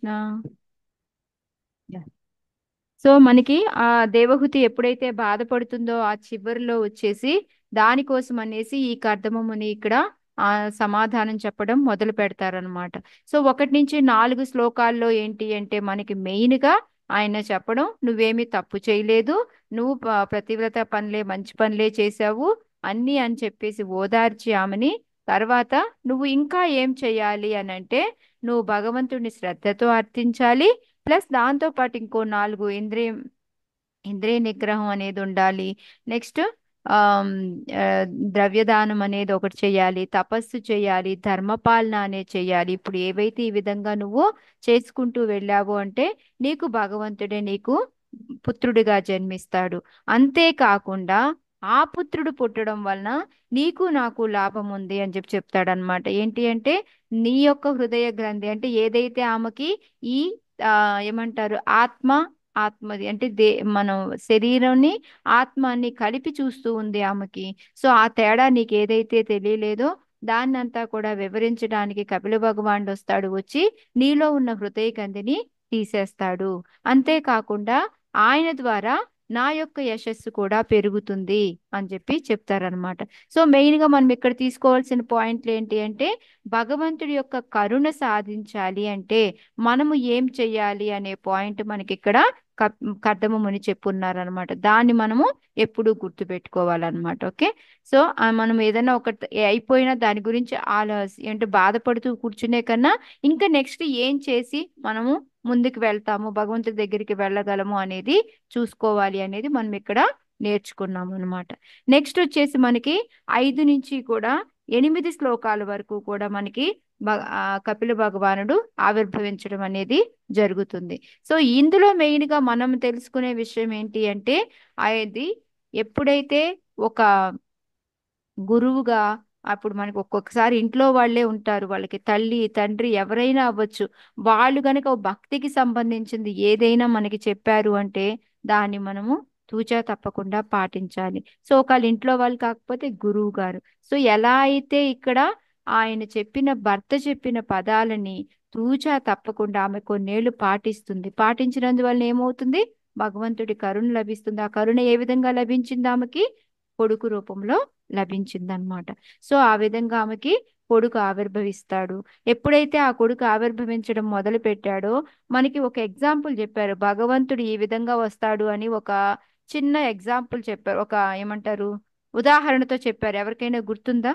Krishna so మనకి ఆ దేవహుతి ఎప్పుడైతే బాధపడుతుందో ఆ చివరిలో వచ్చేసి దానికోసం అనేసి ఈ కర్దమముని ఇక్కడ ఆ సమాధానం చెప్పడం మొదలు పెడతారనమాట సో ఒకటి నుంచి నాలుగు శ్లోకాల్లో ఏంటి అంటే మనకి మెయిన్ గా ఆయన చెప్పడం నువ్వేమీ తప్పు చేయలేదు నువ్వు ప- ప్రతివ్రత పనులే మంచి పనులే చేశావు అన్నీ అని చెప్పేసి ఓదార్చి ఆమెని తర్వాత నువ్వు ఇంకా ఏం చేయాలి అని అంటే నువ్వు భగవంతుడిని శ్రద్ధతో అర్థించాలి ప్లస్ దాంతో పాటు ఇంకో నాలుగు ఇంద్రియం ఇంద్రియ నిగ్రహం అనేది ఉండాలి నెక్స్ట్ ద్రవ్యదానం అనేది ఒకటి చేయాలి తపస్సు చేయాలి ధర్మపాలన అనేది చేయాలి ఇప్పుడు ఏవైతే ఈ విధంగా నువ్వు చేసుకుంటూ వెళ్ళావు అంటే నీకు భగవంతుడే నీకు పుత్రుడిగా జన్మిస్తాడు అంతేకాకుండా ఆ పుత్రుడు పుట్టడం వలన నీకు నాకు లాభం ఉంది అని చెప్పి చెప్తాడనమాట ఏంటి అంటే నీ యొక్క హృదయ గ్రంథి అంటే ఏదైతే ఆమెకి ఈ ఆ ఏమంటారు ఆత్మ ఆత్మది అంటే దే మనం శరీరాన్ని ఆత్మాన్ని కలిపి చూస్తూ ఉంది ఆమెకి సో ఆ తేడా నీకు ఏదైతే తెలియలేదో దాన్నంతా కూడా వివరించడానికి కపిల భగవానుడు వస్తాడు వచ్చి నీలో ఉన్న హృదయ గంధిని తీసేస్తాడు అంతేకాకుండా ఆయన ద్వారా నా యొక్క యశస్సు కూడా పెరుగుతుంది అని చెప్పి చెప్తారనమాట సో మెయిన్ గా మనం ఇక్కడ తీసుకోవాల్సిన పాయింట్లు ఏంటి అంటే భగవంతుడి యొక్క కరుణ సాధించాలి అంటే మనము ఏం చెయ్యాలి అనే పాయింట్ మనకి ఇక్కడ కర్దమ ముని చెప్పున్నారనమాట దాన్ని మనము ఎప్పుడు గుర్తు పెట్టుకోవాలన్నమాట ఓకే సో ఆ మనం ఏదైనా ఒకటి అయిపోయినా దాని గురించి ఆలో ఏంటి బాధపడుతూ కూర్చునే కన్నా ఇంకా నెక్స్ట్ ఏం చేసి మనము ముందుకు వెళ్తాము భగవంతుడి దగ్గరికి వెళ్ళగలము అనేది చూసుకోవాలి అనేది మనం ఇక్కడ నేర్చుకున్నాము అనమాట నెక్స్ట్ వచ్చేసి మనకి ఐదు నుంచి కూడా ఎనిమిది శ్లోకాల వరకు కూడా మనకి భ- ఆ కపిల భగవానుడు ఆవిర్భవించడం అనేది జరుగుతుంది సో ఇందులో మెయిన్ గా మనం తెలుసుకునే విషయం ఏంటి అంటే అది ఎప్పుడైతే ఒక గురువుగా అప్పుడు మనకి ఒక్కొక్కసారి ఇంట్లో వాళ్ళే ఉంటారు వాళ్ళకి తల్లి తండ్రి ఎవరైనా అవ్వచ్చు వాళ్ళు గనక భక్తికి సంబంధించింది ఏదైనా మనకి చెప్పారు అంటే దాన్ని మనము తూచా తప్పకుండా పాటించాలి సో ఒకళ్ళ ఇంట్లో వాళ్ళు కాకపోతే గురువు గారు సో ఎలా అయితే ఇక్కడ ఆయన చెప్పిన భర్త చెప్పిన పదాలని తూచా తప్పకుండా ఆమె కొన్నేళ్లు పాటిస్తుంది పాటించినందువల్ల ఏమవుతుంది భగవంతుడి కరుణ లభిస్తుంది ఆ కరుణ ఏ విధంగా లభించింది ఆమెకి కొడుకు రూపంలో లభించిందనమాట సో ఆ విధంగా ఆమెకి కొడుకు ఆవిర్భవిస్తాడు ఎప్పుడైతే ఆ కొడుకు ఆవిర్భవించడం మొదలు పెట్టాడో మనకి ఒక ఎగ్జాంపుల్ చెప్పారు భగవంతుడు ఈ విధంగా వస్తాడు అని ఒక చిన్న ఎగ్జాంపుల్ చెప్పారు ఒక ఏమంటారు ఉదాహరణతో చెప్పారు ఎవరికైనా గుర్తుందా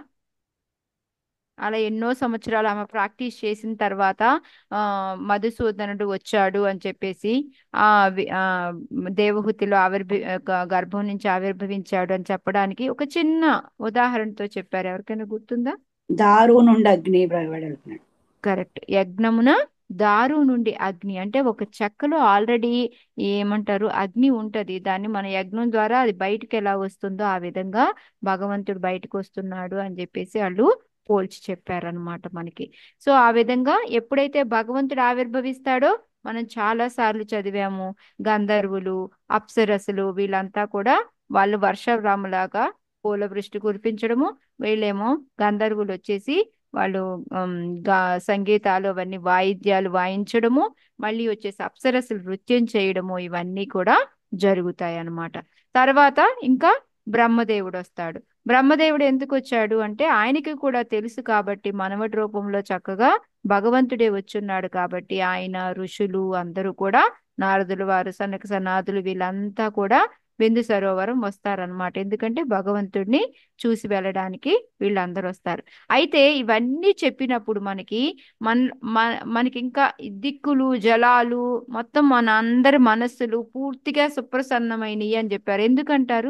అలా ఎన్నో సంవత్సరాలు ఆమె ప్రాక్టీస్ చేసిన తర్వాత ఆ మధుసూదనుడు వచ్చాడు అని చెప్పేసి ఆ వి- ఆ దేవహూతిలో ఆవిర్భి గ- గర్భం నుంచి ఆవిర్భవించాడు అని చెప్పడానికి ఒక చిన్న ఉదాహరణతో చెప్పారు ఎవరికైనా గుర్తుందా దారు నుండి అగ్ని వెడల్పినాడు కరెక్ట్ యజ్ఞమున దారు నుండి అగ్ని అంటే ఒక చెక్కలో ఆల్రెడీ ఏమంటారు అగ్ని ఉంటది దాన్ని మన యజ్ఞం ద్వారా అది బయటికి ఎలా వస్తుందో ఆ విధంగా భగవంతుడు బయటకు వస్తున్నాడు అని చెప్పేసి వాళ్ళు పోల్చి చెప్పారనమాట మనకి సో ఆ విధంగా ఎప్పుడైతే భగవంతుడు ఆవిర్భవిస్తాడో మనం చాలా సార్లు చదివాము గంధర్వులు అప్సరసులు వీళ్ళంతా కూడా వాళ్ళు వర్షరాములాగా పూల వృష్టి కురిపించడము వీళ్ళేమో గంధర్వులు వచ్చేసి వాళ్ళు ఉమ్, గా సంగీతాలు అవన్నీ వాయిద్యాలు వాయించడము మళ్ళీ వచ్చేసి అప్సరసలు నృత్యం చేయడము ఇవన్నీ కూడా జరుగుతాయి అన్నమాట తర్వాత ఇంకా బ్రహ్మదేవుడు వస్తాడు బ్రహ్మదేవుడు ఎందుకు వచ్చాడు అంటే ఆయనకి కూడా తెలుసు కాబట్టి మనవటి రూపంలో చక్కగా భగవంతుడే వచ్చున్నాడు కాబట్టి ఆయన ఋషులు అందరూ కూడా నారదులు వారు సనక సనాదులు వీళ్ళంతా కూడా బిందు సరోవరం వస్తారనమాట ఎందుకంటే భగవంతుడిని చూసి వెళ్ళడానికి వీళ్ళందరూ వస్తారు అయితే ఇవన్నీ చెప్పినప్పుడు మనకి మన మన- మనకి ఇంకా దిక్కులు జలాలు మొత్తం మన అందరి మనస్సులు పూర్తిగా సుప్రసన్నమైనవి అని చెప్పారు ఎందుకంటారు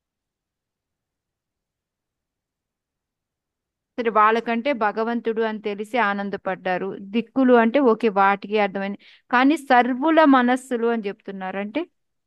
సరే వాళ్ళకంటే భగవంతుడు అని తెలిసి ఆనందపడ్డారు దిక్కులు అంటే ఓకే వాటికి అర్థమైంది కానీ సర్వుల మనస్సులు అని చెప్తున్నారు అంటే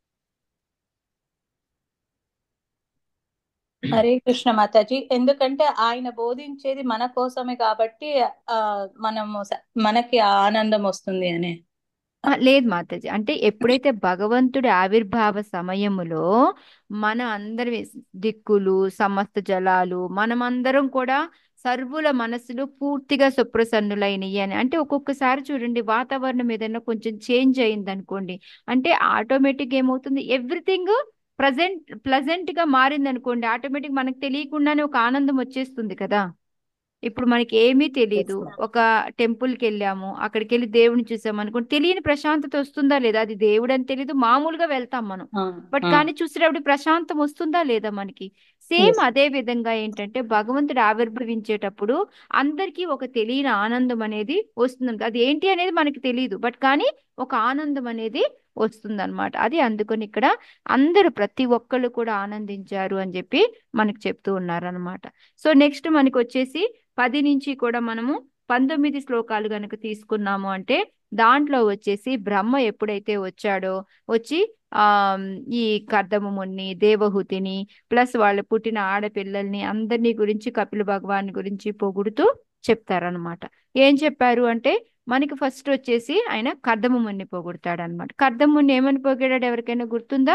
హరే కృష్ణ మాతాజీ ఎందుకంటే ఆయన బోధించేది మన కోసమే కాబట్టి ఆ మనము స- మనకి ఆ ఆనందం వస్తుంది అని ఆ, లేదు మాతాజీ అంటే ఎప్పుడైతే భగవంతుడి ఆవిర్భావ సమయములో మన అందరి దిక్కులు సమస్త జలాలు మనమందరం కూడా సర్వుల మనసులు పూర్తిగా సుప్రసన్నులైనవి అని అంటే ఒక్కొక్కసారి చూడండి వాతావరణం ఏదైనా కొంచెం చేంజ్ అయింది అనుకోండి అంటే ఆటోమేటిక్ ఏమవుతుంది ఎవ్రీథింగ్ ప్రజెంట్ ప్లజెంట్ గా మారింది అనుకోండి ఆటోమేటిక్ మనకు తెలియకుండానే ఒక ఆనందం వచ్చేస్తుంది కదా ఇప్పుడు మనకి ఏమీ తెలియదు Yes, ma'am. ఒక టెంపుల్ కి వెళ్ళాము అక్కడికి వెళ్ళి దేవుడిని చూసాం అనుకోండి తెలియని ప్రశాంతత వస్తుందా లేదా అది దేవుడు అని తెలియదు మామూలుగా వెళ్తాం మనం ఆ, బట్ ఆ, కానీ చూసేటప్పుడు ప్రశాంతం వస్తుందా లేదా మనకి సేమ్ Yes. అదే విధంగా ఏంటంటే భగవంతుడు ఆవిర్భవించేటప్పుడు అందరికీ ఒక తెలియని ఆనందం అనేది వస్తుంది అది ఏంటి అనేది మనకి తెలియదు బట్ కానీ ఒక ఆనందం అనేది వస్తుంది అనమాట అది అందుకని ఇక్కడ అందరూ ప్రతి ఒక్కళ్ళు కూడా ఆనందించారు అని చెప్పి మనకి చెప్తూ ఉన్నారు అనమాట సో నెక్స్ట్ మనకి వచ్చేసి పది నుంచి కూడా మనము పంతొమ్మిది శ్లోకాలు గనక తీసుకున్నాము అంటే దాంట్లో వచ్చేసి బ్రహ్మ ఎప్పుడైతే వచ్చాడో వచ్చి ఆ ఈ కర్దముని దేవహుతిని ప్లస్ వాళ్ళు పుట్టిన ఆడపిల్లల్ని అందరినీ గురించి కపిల భగవాన్ గురించి పొగుడుతూ చెప్తారనమాట ఏం చెప్పారు అంటే మనకి ఫస్ట్ వచ్చేసి ఆయన కర్దముని పొగుడతాడు అనమాట కర్దముని ఏమని పొగిడాడు ఎవరికైనా గుర్తుందా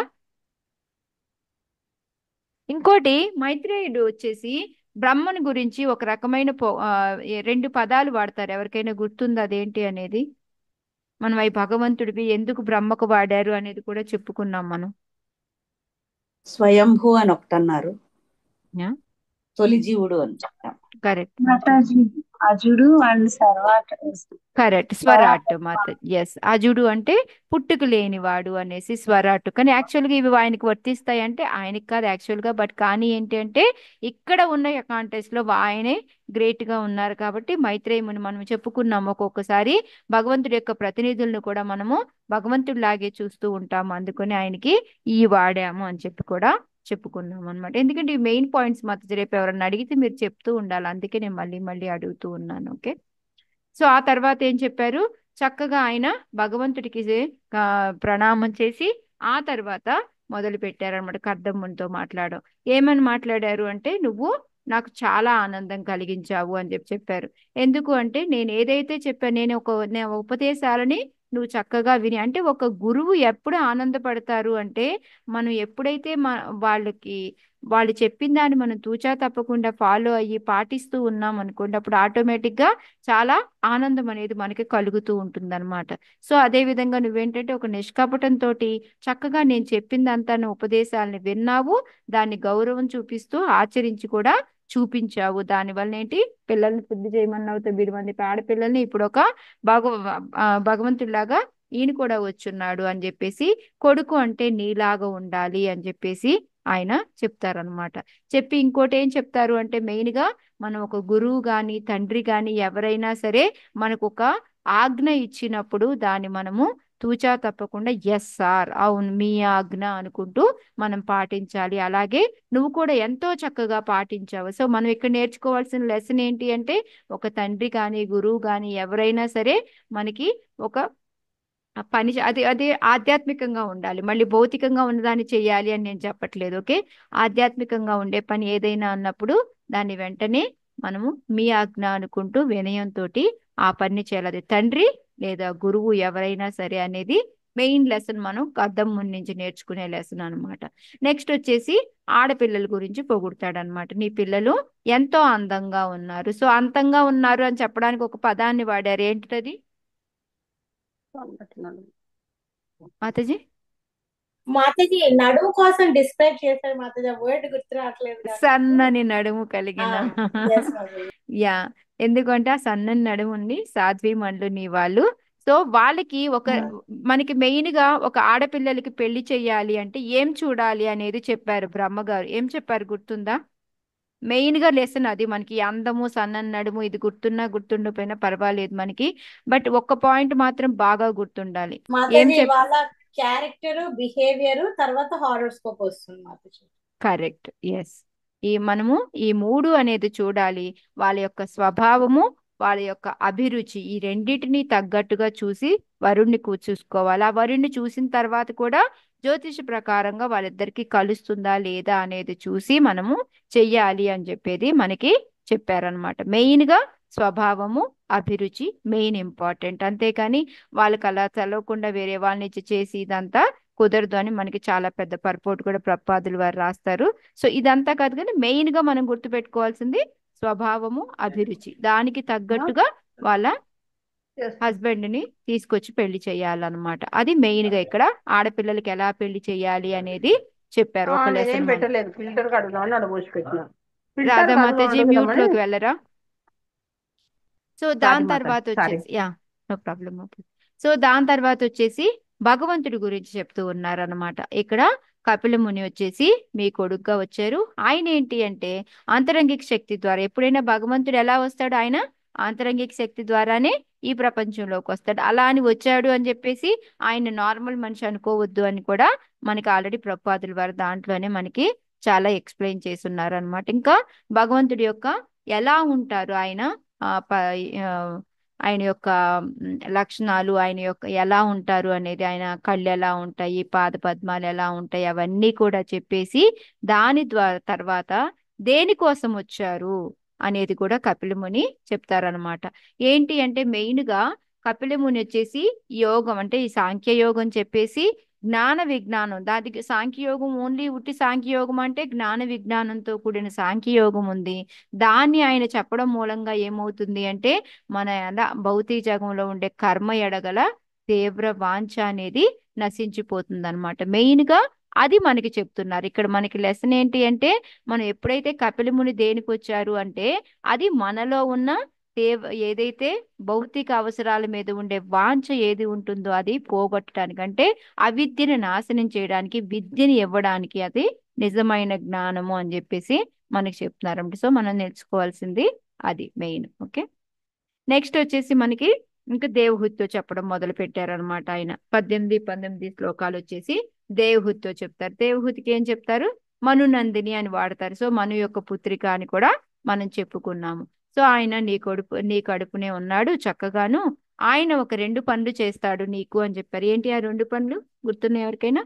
ఇంకోటి మైత్రేయుడు వచ్చేసి బ్రహ్మను గురించి ఒక రకమైన పొ- ఆ, ఏ- రెండు పదాలు వాడతారు ఎవరికైనా గుర్తుందా అదేంటి అనేది మనం అవి భగవంతుడివి ఎందుకు బ్రహ్మకు వాడారు అనేది కూడా చెప్పుకున్నాం మనం స్వయంభూ అని ఒకటి అన్నారు యా తొలి జీవుడు అని కరెక్ట్ మాతాజీ అజుడు అండ్ సర్వాట్ కరెక్ట్ స్వరాట్ మాత ఎస్ అజుడు అంటే పుట్టుక లేనివాడు అనేసి స్వరాట్ కానీ యాక్చువల్గా ఇవి ఆయనకి వర్తిస్తాయి అంటే ఆయనకి కాదు యాక్చువల్గా బట్ కానీ ఏంటి అంటే ఇక్కడ ఉన్న కాంటెక్స్ట్ లో ఆయనే గ్రేట్ గా ఉన్నారు కాబట్టి మైత్రేయముని మనం చెప్పుకున్నాము ఒక్కొక్కసారి భగవంతుడి యొక్క ప్రతినిధులను కూడా మనము భగవంతుడిలాగే చూస్తూ ఉంటాము అందుకని ఆయనకి ఈ వాడాము అని చెప్పి కూడా చెప్పుకున్నాం అనమాట ఎందుకంటే ఈ మెయిన్ పాయింట్స్ మాత్రం రేపు ఎవరన్నా అడిగితే మీరు చెప్తూ ఉండాలి అందుకే నేను మళ్ళీ మళ్ళీ అడుగుతూ ఉన్నాను ఓకే సో ఆ తర్వాత ఏం చెప్పారు చక్కగా ఆయన భగవంతుడికి ఆ, ప్రణామం చేసి ఆ తర్వాత మొదలు పెట్టారనమాట కర్దమ్మునితో మాట్లాడడం ఏమని మాట్లాడారు అంటే నువ్వు నాకు చాలా ఆనందం కలిగించావు అని చెప్పి చెప్పారు ఎందుకు అంటే నేను ఏదైతే చెప్పాను నేను ఒక నేను ఉపదేశాలని నువ్వు చక్కగా విని అంటే ఒక గురువు ఎప్పుడు ఆనందపడతారు అంటే మనం ఎప్పుడైతే మా వాళ్ళకి వాళ్ళు చెప్పిన దాన్ని మనం తూచా తప్పకుండా ఫాలో అయ్యి పాటిస్తూ ఉన్నాం అనుకోండి అప్పుడు ఆటోమేటిక్ గా చాలా ఆనందం అనేది మనకి కలుగుతూ ఉంటుంది అనమాట సో అదే విధంగా నువ్వేంటంటే ఒక నిష్కపటంతో చక్కగా నేను చెప్పిందంతా నువ్వు ఉపదేశాలని విన్నావు దాన్ని గౌరవం చూపిస్తూ ఆచరించి కూడా చూపించావు దానివల్ల ఏంటి పిల్లల్ని శుద్ధి చేయమన్నావు తొమ్మిది మంది ఆడపిల్లల్ని ఇప్పుడు ఒక భగ ఆ, భగవంతుడిలాగా ఈయన కూడా వచ్చున్నాడు అని చెప్పేసి కొడుకు అంటే నీలాగా ఉండాలి అని చెప్పేసి ఆయన చెప్తారనమాట చెప్పి ఇంకోటి ఏం చెప్తారు అంటే మెయిన్ గా మనం ఒక గురువు గాని తండ్రి గాని ఎవరైనా సరే మనకు ఒక ఆజ్ఞ ఇచ్చినప్పుడు దాన్ని మనము తూచా తప్పకుండా ఎస్ సార్ అవును మీ ఆజ్ఞ అనుకుంటూ మనం పాటించాలి అలాగే నువ్వు కూడా ఎంతో చక్కగా పాటించావు సో మనం ఇక్కడ నేర్చుకోవాల్సిన లెసన్ ఏంటి అంటే ఒక తండ్రి కానీ గురువు కానీ ఎవరైనా సరే మనకి ఒక ఆ పని చే- అది అది ఆధ్యాత్మికంగా ఉండాలి మళ్ళీ భౌతికంగా ఉన్నదాన్ని చేయాలి అని నేను చెప్పట్లేదు ఓకే ఆధ్యాత్మికంగా ఉండే పని ఏదైనా అన్నప్పుడు దాన్ని వెంటనే మనము మీ ఆజ్ఞ అనుకుంటూ వినయంతో ఆ పని చేయాలి అది తండ్రి లేదా గురువు ఎవరైనా సరే అనేది మెయిన్ లెసన్ మనం అర్థం ముందు నుంచి నేర్చుకునే లెసన్ అన్నమాట నెక్స్ట్ వచ్చేసి ఆడపిల్లల గురించి పొగుడతాడు అనమాట నీ పిల్లలు ఎంతో అందంగా ఉన్నారు సో అందంగా ఉన్నారు అని చెప్పడానికి ఒక పదాన్ని వాడారు ఏంటిది మాతాజీ మాతాజీ నడుము కోసం డిస్క్రైబ్ చేశారు మాతాజీ వర్డ్ గుర్తు రావట్లేదు నాకు. సన్నని నడుము కలిగిన ఆ, yes, మాతాజీ. యా ఎందుకంటే ఆ సన్నని నడుము ఉంది సాధ్వి మండలు నీ వాళ్ళు సో వాళ్ళకి ఒక ఆ. మనకి మెయిన్ గా ఒక ఆడపిల్లలకి పెళ్లి చెయ్యాలి అంటే ఏం చూడాలి అనేది చెప్పారు బ్రహ్మగారు ఏం చెప్పారు గుర్తుందా మెయిన్ గా లెసన్ అది మనకి ఈ అందము సన్నని నడుము ఇది గుర్తున్నా గుర్తుండకపోయినా పర్వాలేదు మనకి బట్ ఒక్క పాయింట్ మాత్రం బాగా గుర్తుండాలి ఏం మాతాజీ చెప్ వాళ్ళ క్యారెక్టర్ బిహేవియర్ తర్వాత హారోస్కోప్ వస్తుంది మాతాజీ కరెక్ట్ ఎస్ ఈ మనము ఈ మూడు అనేది చూడాలి వాళ్ళ యొక్క స్వభావము వాళ్ళ యొక్క అభిరుచి ఈ రెండిటిని తగ్గట్టుగా చూసి వరుణ్ణి కూ- చూసుకోవాలి ఆ వరుణ్ణి చూసిన తర్వాత కూడా జ్యోతిష ప్రకారంగా వాళ్ళిద్దరికి కలుస్తుందా లేదా అనేది చూసి మనము చెయ్యాలి అని చెప్పేది మనకి చెప్పారనమాట మెయిన్ గా స్వభావము అభిరుచి మెయిన్ ఇంపార్టెంట్ అంతేకాని వాళ్ళకి అలా చదవకుండా వేరే వాళ్ళని ఇచ్చి చేసి ఇదంతా కుదరదు అని మనకి చాలా పెద్ద పర్పోర్ట్ కూడా ప్రపాదులు వారు రాస్తారు సో ఇదంతా కాదు కానీ మెయిన్ గా మనం గుర్తుపెట్టుకోవాల్సింది స్వభావము అభిరుచి దానికి తగ్గట్టుగా వాళ్ళ హస్బెండ్ ని తీసుకొచ్చి పెళ్లి చేయాలన్నమాట అది మెయిన్ గా ఇక్కడ ఆడపిల్లలకి ఎలా పెళ్లి చేయాలి అనేది చెప్పారు ఆ, ఒక నేనేం లెసన్ పెట్టలేదు ఫిల్టర్ కడుగుదామని అడబోసి పెట్టిన ఫిల్టర్ రాధామాతాజీ కడుగుదామని మ్యూట్ లోకి వెళ్ళరా సో దాని మాతాజీ, తర్వాత sorry. వచ్చేసి yeah no problem okay so దాని తర్వాత వచ్చేసి భగవంతుడి గురించి చెప్తూ ఉన్నారన్నమాట ఇక్కడ కపిల ముని వచ్చేసి మీ కొడుకుగా వచ్చారు ఆయన ఏంటి అంటే ఆంతరంగిక శక్తి ద్వారా ఎప్పుడైనా భగవంతుడు ఎలా వస్తాడు ఆయన ఆంతరంగిక శక్తి ద్వారానే ఈ ప్రపంచంలోకి వస్తాడు అలా అని వచ్చాడు అని చెప్పేసి ఆయన నార్మల్ మనిషి అనుకోవద్దు అని కూడా మనకి ఆల్రెడీ ప్రపాదుల వారు దాంట్లోనే మనకి చాలా ఎక్స్ప్లెయిన్ చేస్తున్నారు అనమాట ఇంకా భగవంతుడి యొక్క ఎలా ఉంటారు ఆయన ఆ, ప- ఆ, ఆయన యొక్క మ్, లక్షణాలు ఆయన యొక్క ఎలా ఉంటారు అనేది ఆయన కళ్ళు ఎలా ఉంటాయి పాద పద్మాలు ఎలా ఉంటాయి అవన్నీ కూడా చెప్పేసి దాని ద్వారా తర్వాత దేనికోసం వచ్చారు అనేది కూడా కపిలముని చెప్తారనమాట ఏంటి అంటే మెయిన్ గా కపిలముని వచ్చేసి యోగం అంటే ఈ సాంఖ్య యోగం చెప్పేసి జ్ఞాన విజ్ఞానం దానికి సాంఖ్యయోగం ఓన్లీ ఉట్టి సాంఖ్యయోగం అంటే జ్ఞాన విజ్ఞానంతో కూడిన సాంఖ్యయోగం ఉంది దాన్ని ఆయన చెప్పడం మూలంగా ఏమవుతుంది అంటే మన ఎలా భౌతిక జగంలో ఉండే కర్మ ఎడగల తీవ్ర వాంఛ అనేది నశించిపోతుంది అనమాట మెయిన్ గా అది మనకి చెప్తున్నారు ఇక్కడ మనకి లెసన్ ఏంటి అంటే మనం ఎప్పుడైతే కపిలముని దేనికి వచ్చారు అంటే అది మనలో ఉన్న తీవ్ర ఏదైతే భౌతిక అవసరాల మీద ఉండే వాంఛ ఏది ఉంటుందో అది పోగొట్టడానికి అంటే అవిద్యను నాశనం చేయడానికి విద్యని ఇవ్వడానికి అది నిజమైన జ్ఞానము అని చెప్పేసి మనకి చెప్తున్నారు సో మనం నేర్చుకోవాల్సింది అది మెయిన్ ఓకే నెక్స్ట్ వచ్చేసి మనకి ఇంకా దేవహుతితో చెప్పడం మొదలు పెట్టారనమాట ఆయన పద్దెనిమిది పంతొమ్మిది శ్లోకాలు వచ్చేసి దేవహుతితో చెప్తారు దేవహుతికి ఏం చెప్తారు మనునందిని అని వాడతారు సో మను యొక్క పుత్రిక అని కూడా మనం చెప్పుకున్నాము సో ఆయన నీ కొడుపు నీ కడుపునే ఉన్నాడు చక్కగాను ఆయన ఒక రెండు పనులు చేస్తాడు నీకు అని చెప్పారు ఏంటి ఆ రెండు పనులు గుర్తున్నాయి ఎవరికైనా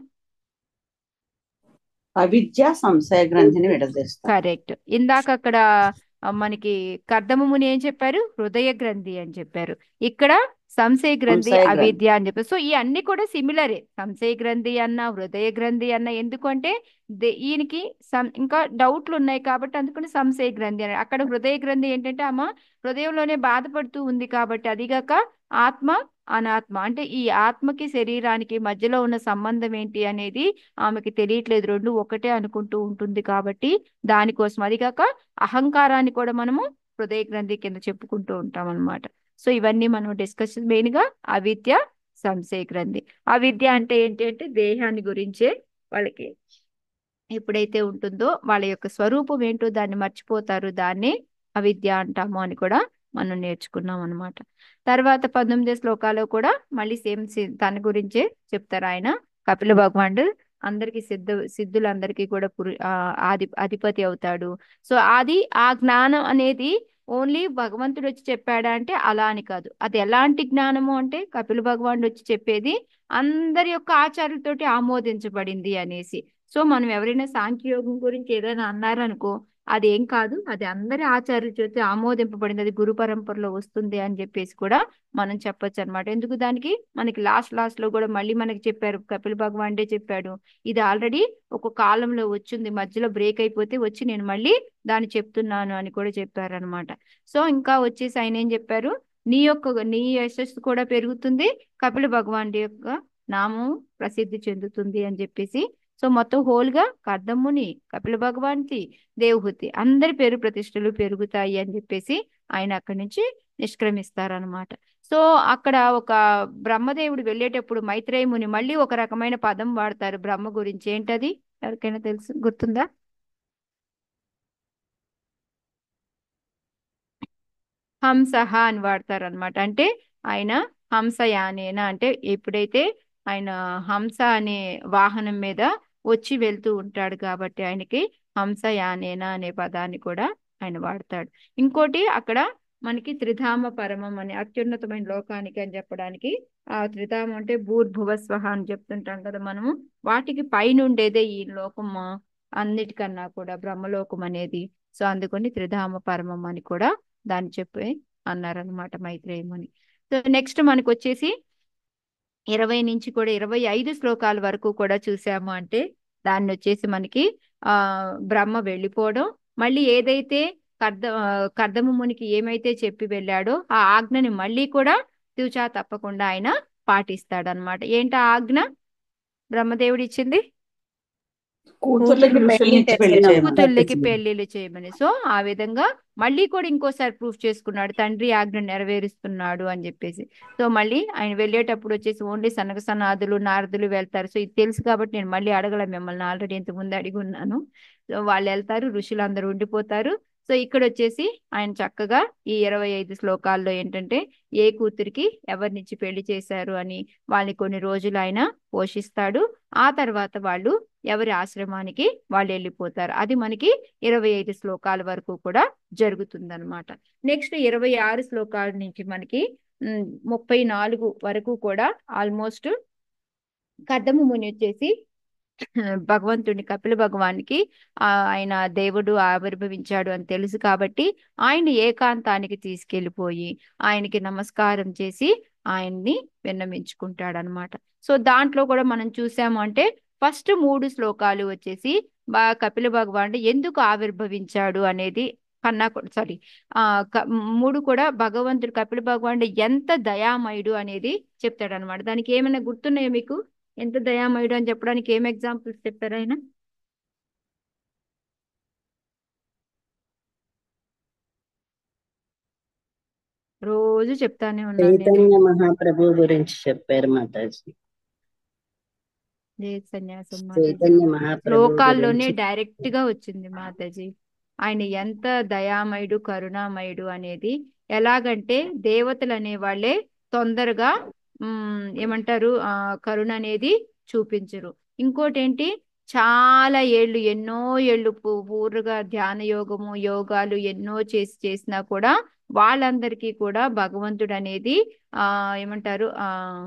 అవిద్య సంశయ గ్రంథిని విడదీస్తారు కరెక్ట్ ఇందాక అక్కడ ఆ, మనకి కర్దమముని ఏం చెప్పారు హృదయ గ్రంథి అని చెప్పారు ఇక్కడ సంశయ గ్రంథి సంశయ గ్రంథి. అవిద్య అని చెప్పారు సో ఈ అన్ని కూడా సిమిలరే సంశయ గ్రంథి అన్న హృదయ గ్రంథి అన్న ఎందుకంటే దే- ఈయనకి సం- ఇంకా డౌట్లు ఉన్నాయి కాబట్టి అందుకని సంశయ గ్రంథి అని అక్కడ హృదయ గ్రంథి ఏంటంటే ఆమె హృదయంలోనే బాధపడుతూ ఉంది కాబట్టి అదిగాక ఆత్మ అనాత్మ అంటే ఈ ఆత్మకి శరీరానికి మధ్యలో ఉన్న సంబంధం ఏంటి అనేది ఆమెకి తెలియట్లేదు రెండు ఒకటే అనుకుంటూ ఉంటుంది కాబట్టి దానికోసం అది కాక అహంకారాన్ని కూడా మనము హృదయ గ్రంథి కింద చెప్పుకుంటూ ఉంటాం అన్నమాట సో ఇవన్నీ మనం డిస్కస్ మెయిన్ గా అవిద్య సంశయ గ్రంథి అవిద్య అంటే ఏంటి అంటే దేహాన్ని గురించే వాళ్ళకి ఎప్పుడైతే ఉంటుందో వాళ్ళ యొక్క స్వరూపం ఏంటో దాన్ని మర్చిపోతారు దాన్ని అవిద్య అంటాము అని కూడా మనం నేర్చుకున్నాం అన్నమాట తర్వాత పంతొమ్మిది శ్లోకాలు కూడా మళ్ళీ సేమ్ తన గురించే చెప్తారు ఆయన కపిల భగవానుడు అందరికి సిద్ధ సిద్ధులందరికీ కూడా పురు ఆ, ఆది అధిపతి అవుతాడు సో అది ఆ జ్ఞానం అనేది ఓన్లీ భగవంతుడు వచ్చి చెప్పాడా అంటే అలా అని కాదు అది ఎలాంటి జ్ఞానము అంటే కపిల భగవానుడు వచ్చి చెప్పేది అందరి యొక్క ఆచారాలతోటి ఆమోదించబడింది అనేసి సో మనం ఎవరైనా సాంఖ్యయోగం గురించి ఏదైనా అన్నారనుకో అది ఏం కాదు అది అందరి ఆచార్యుల చేత ఆమోదింపబడింది అది గురు పరంపరలో వస్తుంది అని చెప్పేసి కూడా మనం చెప్పొచ్చు అనమాట ఎందుకు దానికి మనకి లాస్ట్ లాస్ట్ లో కూడా మళ్ళీ మనకి చెప్పారు కపిల్ భగవానుడే చెప్పాడు ఇది ఆల్రెడీ ఒక కాలంలో వచ్చింది మధ్యలో బ్రేక్ అయిపోతే వచ్చి నేను మళ్ళీ దాన్ని చెప్తున్నాను అని కూడా చెప్పారనమాట సో ఇంకా వచ్చేసి ఆయన ఏం చెప్పారు నీ యొక్క నీ యశస్సు కూడా పెరుగుతుంది కపిల భగవానుడి యొక్క నామం ప్రసిద్ధి చెందుతుంది అని చెప్పేసి సో మొత్తం హోల్ గా కర్దమ్ముని కపిల భగవాన్కి దేవహూతి అందరి పేరు ప్రతిష్టలు పెరుగుతాయి అని చెప్పేసి ఆయన అక్కడి నుంచి నిష్క్రమిస్తారనమాట సో అక్కడ ఒక బ్రహ్మదేవుడు వెళ్ళేటప్పుడు మైత్రేయ ముని మళ్ళీ ఒక రకమైన పదం వాడతారు బ్రహ్మ గురించి ఏంటది ఎవరికైనా తెలుసు గుర్తుందా హంసహ అని వాడతారు అనమాట అంటే ఆయన హంసయానేన అంటే ఎప్పుడైతే ఆయన హంస అనే వాహనం మీద వచ్చి వెళ్తూ ఉంటాడు కాబట్టి ఆయనకి హంసయానేన అనే పదాన్ని కూడా ఆయన వాడతాడు ఇంకోటి అక్కడ మనకి త్రిధామ పరమం అని అత్యున్నతమైన లోకానికి అని చెప్పడానికి ఆ త్రిధామం అంటే భూర్భువస్వహ అని చెప్తుంటాం కదా మనము వాటికి పైన ఉండేదే ఈ లోకము అన్నిటికన్నా కూడా బ్రహ్మలోకం అనేది సో అందుకని త్రిధామ పరమం అని కూడా దాన్ని చెప్పి అన్నారనమాట మైత్రేయముని సో నెక్స్ట్ మనకు వచ్చేసి ఇరవై నుంచి కూడా ఇరవై ఐదు శ్లోకాల వరకు కూడా చూసాము అంటే దాన్ని వచ్చేసి మనకి ఆ బ్రహ్మ వెళ్ళిపోవడం మళ్ళీ ఏదైతే కర్ద ఆ, కర్దమ మునికి ఏమైతే చెప్పి వెళ్ళాడో ఆ ఆజ్ఞని మళ్ళీ కూడా తూచా తప్పకుండా ఆయన పాటిస్తాడనమాట ఏంటి ఆ ఆజ్ఞ బ్రహ్మదేవుడు ఇచ్చింది కూతుర్లకి పెళ్లి పెళ్లి చేయమని కూతుళ్ళకి పెళ్లిళ్ళు చేయమని సో ఆ విధంగా మళ్ళీ కూడా ఇంకోసారి ప్రూఫ్ చేసుకున్నాడు తండ్రి ఆజ్ఞ నెరవేరుస్తున్నాడు అని చెప్పేసి సో మళ్ళీ ఆయన వెళ్ళేటప్పుడు వచ్చేసి ఓన్లీ సనగ సనాదులు నారదులు వెళ్తారు సో ఇది తెలుసు కాబట్టి నేను మళ్ళీ అడగల మిమ్మల్ని ఆల్రెడీ ఇంత ముందు అడిగి ఉన్నాను సో వాళ్ళు వెళ్తారు ఋషులు అందరూ ఉండిపోతారు సో ఇక్కడ వచ్చేసి ఆయన చక్కగా ఈ ఇరవై ఐదు శ్లోకాల్లో ఏంటంటే ఏ కూతురికి ఎవరినిచ్చి పెళ్లి చేశారు అని వాళ్ళని కొన్ని రోజులు ఆయన పోషిస్తాడు ఆ తర్వాత వాళ్ళు ఎవరి ఆశ్రమానికి వాళ్ళు వెళ్ళిపోతారు అది మనకి ఇరవై ఐదు శ్లోకాల వరకు కూడా జరుగుతుందన్నమాట నెక్స్ట్ ఇరవై ఆరు శ్లోకాల నుంచి మనకి ఉమ్, ముప్పై నాలుగు వరకు కూడా ఆల్మోస్ట్ కద్దము ముని వచ్చేసి భగవంతుడిని కపిల భగవానికి ఆ, ఆయన దేవుడు ఆవిర్భవించాడు అని తెలుసు కాబట్టి ఆయన ఏకాంతానికి తీసుకెళ్ళిపోయి ఆయనకి నమస్కారం చేసి ఆయన్ని విన్నమించుకుంటాడనమాట సో దాంట్లో కూడా మనం చూసాము అంటే ఫస్ట్ మూడు శ్లోకాలు వచ్చేసి బా కపిల భగవానుడు ఎందుకు ఆవిర్భవించాడు అనేది కన్నా సారీ ఆ క- మూడు కూడా భగవంతుడు కపిల భగవానుడు ఎంత దయామయుడు అనేది చెప్తాడనమాట దానికి ఏమైనా గుర్తున్నాయో మీకు ఎంత దయామయుడు అని చెప్పడానికి ఏం ఎగ్జాంపుల్స్ చెప్పారు ఆయన రోజు చెప్తానే ఉన్నాను నేను చైతన్య మహాప్రభు గురించి చెప్పారు మాతాజీ లేదు సన్యాసం మాతాజీ చైతన్య మహాప్రభు శ్లోకాల్లోనే గురించి డైరెక్ట్ గా వచ్చింది మాతాజీ ఆయన ఎంత దయామయుడు కరుణామయుడు అనేది ఎలాగంటే దేవతలు అనే వాళ్ళే తొందరగా ఉమ్, ఏమంటారు ఆ కరుణ అనేది చూపించరు ఇంకోటి ఏంటి చాలా ఏళ్ళు ఎన్నో ఏళ్ళు పూ- పూర్వగా ధ్యాన యోగము యోగాలు ఎన్నో చేసి చేసినా కూడా వాళ్ళందరికీ కూడా భగవంతుడు అనేది ఆ ఏమంటారు ఆ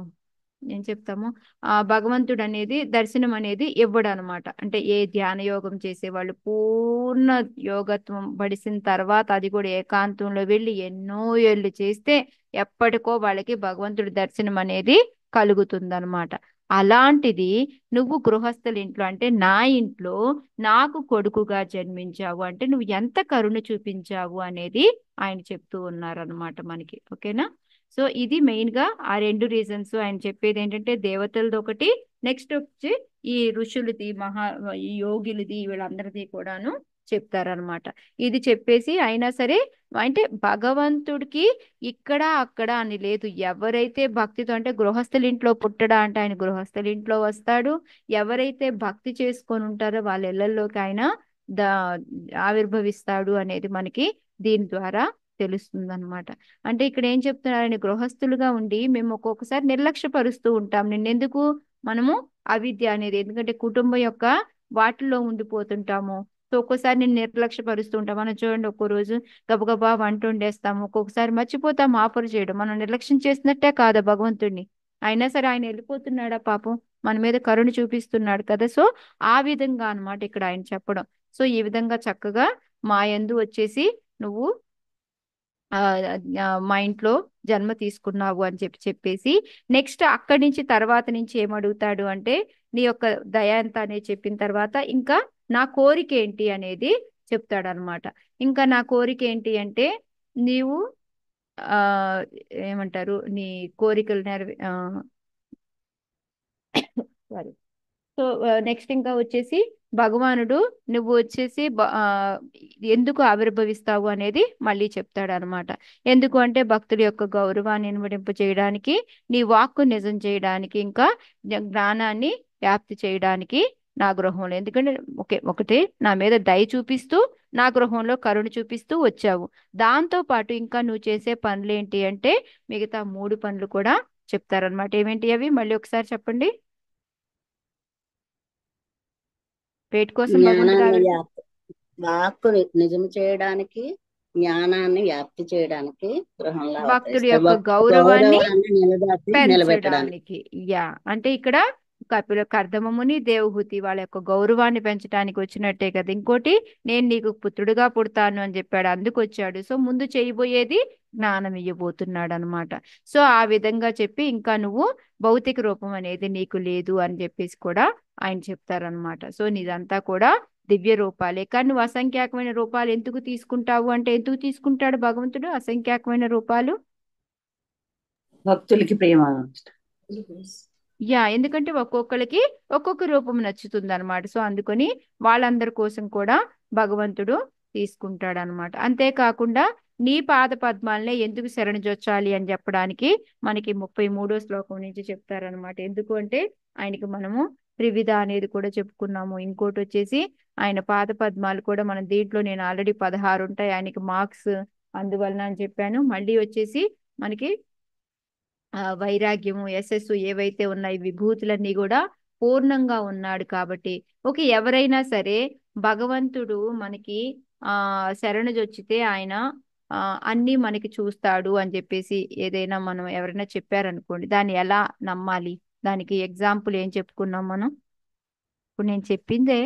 ఏం చెప్తాము ఆ భగవంతుడు అనేది దర్శనం అనేది ఇవ్వడు అనమాట అంటే ఏ ధ్యాన యోగం చేసేవాళ్ళు పూర్ణ యోగత్వం పడిసిన తర్వాత అది కూడా ఏకాంతంలో వెళ్ళి ఎన్నో ఏళ్ళు చేస్తే ఎప్పటికో వాళ్ళకి భగవంతుడి దర్శనం అనేది కలుగుతుందన్నమాట అలాంటిది నువ్వు గృహస్థుల ఇంట్లో అంటే నా ఇంట్లో నాకు కొడుకుగా జన్మించావు అంటే నువ్వు ఎంత కరుణ చూపించావు అనేది ఆయన చెప్తూ ఉన్నారనమాట మనకి ఓకేనా సో ఇది మెయిన్ గా ఆ రెండు రీజన్స్ ఆయన చెప్పేది ఏంటంటే దేవతలది ఒకటి నెక్స్ట్ వచ్చి ఈ ఋషులది మహా ఈ యోగులది వీళ్ళందరిది కూడాను చెప్తారనమాట ఇది చెప్పేసి అయినా సరే అంటే భగవంతుడికి ఇక్కడ అక్కడ అని లేదు ఎవరైతే భక్తితో అంటే గృహస్థుల ఇంట్లో పుట్టడా అంటే ఆయన గృహస్థుల ఇంట్లో వస్తాడు ఎవరైతే భక్తి చేసుకొని ఉంటారో వాళ్ళ ఇళ్లలోకి ఆయన దా ఆవిర్భవిస్తాడు అనేది మనకి దీని ద్వారా తెలుస్తుంది అనమాట అంటే ఇక్కడ ఏం చెప్తున్నారని గృహస్థులుగా ఉండి మేము ఒక్కొక్కసారి నిర్లక్ష్యపరుస్తూ ఉంటాం నిన్నెందుకు మనము అవిద్య అనేది ఎందుకంటే కుటుంబం యొక్క వాటిల్లో ఉండిపోతుంటాము సో ఒక్కోసారి నేను నిర్లక్ష్యపరుస్తూ ఉంటాం మనం చూడండి ఒక్కో రోజు గబగబా వంట వండేస్తాము ఒక్కొక్కసారి మర్చిపోతాం ఆఫర్ చేయడం మనం నిర్లక్ష్యం చేసినట్టే కాదా భగవంతుడిని అయినా సరే ఆయన వెళ్ళిపోతున్నాడా పాపం మన మీద కరుణ చూపిస్తున్నాడు కదా సో ఆ విధంగా అన్నమాట ఇక్కడ ఆయన చెప్పడం సో ఈ విధంగా చక్కగా మా యందు వచ్చేసి నువ్వు ఆ, ఆ, మా ఇంట్లో జన్మ తీసుకున్నావు అని చెప్పి చెప్పేసి నెక్స్ట్ అక్కడి నుంచి తర్వాత నుంచి ఏమడుగుతాడు అంటే నీ యొక్క దయ ఎంత అనేది చెప్పిన తర్వాత ఇంకా నా కోరిక ఏంటి అనేది చెప్తాడు అనమాట ఇంకా నా కోరిక ఏంటి అంటే నీవు ఆ ఏమంటారు నీ కోరికలు నెరవే సారీ సో నెక్స్ట్ ఇంకా వచ్చేసి భగవానుడు నువ్వు వచ్చేసి బ- ఆ, ఎందుకు ఆవిర్భవిస్తావు అనేది మళ్ళీ చెప్తాడు అనమాట ఎందుకు అంటే భక్తుల యొక్క గౌరవాన్ని ఇనుమడింపు చేయడానికి నీ వాక్కు నిజం చేయడానికి ఇంకా జ్ఞ- జ్ఞానాన్ని వ్యాప్తి చేయడానికి నా గృహంలో ఎందుకంటే ఒకే ఒకటి నా మీద దయ చూపిస్తూ నా గృహంలో కరుణ చూపిస్తూ వచ్చావు దాంతో పాటు ఇంకా నువ్వు చేసే పనులు ఏంటి అంటే మిగతా మూడు పనులు కూడా చెప్తారనమాట ఏమేంటి అవి మళ్ళీ ఒకసారి చెప్పండి వేటి కోసం భగవంతుడు జ్ఞానాన్ని ఆవిర్భ- వ్యాప్తి వాక్కు నిజం చేయడానికి జ్ఞానాన్ని వ్యాప్తి చేయడానికి గృహంలో భక్తుడి అవతరిస్తే యొక్క భక్తు గౌరవాన్ని గౌరవాన్ని నిలబెట్టి నిలబెట్టడానికి పెంచడానికి యా అంటే ఇక్కడ కపిల కర్దమముని దేవహూతి వాళ్ళ యొక్క గౌరవాన్ని పెంచడానికి వచ్చినట్టే కదా ఇంకోటి నేను నీకు పుత్రుడిగా పుడతాను అని చెప్పాడు అందుకు వచ్చాడు సో ముందు చేయబోయేది జ్ఞానం ఇవ్వబోతున్నాడు అనమాట సో ఆ విధంగా చెప్పి ఇంకా నువ్వు భౌతిక రూపం అనేది నీకు లేదు అని చెప్పేసి కూడా ఆయన చెప్తారనమాట సో నీదంతా కూడా దివ్య రూపాలే కానీ నువ్వు అసంఖ్యాకమైన రూపాలు ఎందుకు తీసుకుంటావు అంటే ఎందుకు తీసుకుంటాడు భగవంతుడు అసంఖ్యాకమైన రూపాలు భక్తులకి ప్రేమ యా ఎందుకంటే ఒక్కొక్కరికి ఒక్కొక్క రూపం నచ్చుతుంది అనమాట సో అందుకని వాళ్ళందరి కోసం కూడా భగవంతుడు తీసుకుంటాడు అనమాట అంతేకాకుండా నీ పాద పద్మాలనే ఎందుకు శరణజొచ్చాలి అని చెప్పడానికి మనకి ముప్పై మూడో శ్లోకం నుంచి చెప్తారనమాట ఎందుకు అంటే ఆయనకి మనము త్రివిధ అనేది కూడా చెప్పుకున్నాము ఇంకోటి వచ్చేసి ఆయన పాద పద్మాలు కూడా మనం దీంట్లో నేను ఆల్రెడీ పదహారు ఉంటాయి ఆయనకి మార్క్స్ అందువలన అని చెప్పాను మళ్ళీ వచ్చేసి మనకి ఆ వైరాగ్యము యశస్సు ఏవైతే ఉన్నాయి విభూతులన్నీ కూడా పూర్ణంగా ఉన్నాడు కాబట్టి ఓకే ఎవరైనా సరే భగవంతుడు మనకి ఆ శరణుజొచ్చితే ఆయన ఆ అన్ని మనకి చూస్తాడు అని చెప్పేసి ఏదైనా మనం ఎవరైనా చెప్పారనుకోండి దాన్ని ఎలా నమ్మాలి దానికి ఎగ్జాంపుల్ ఏం చెప్పుకున్నాం మనం ఇప్పుడు నేను చెప్పిందే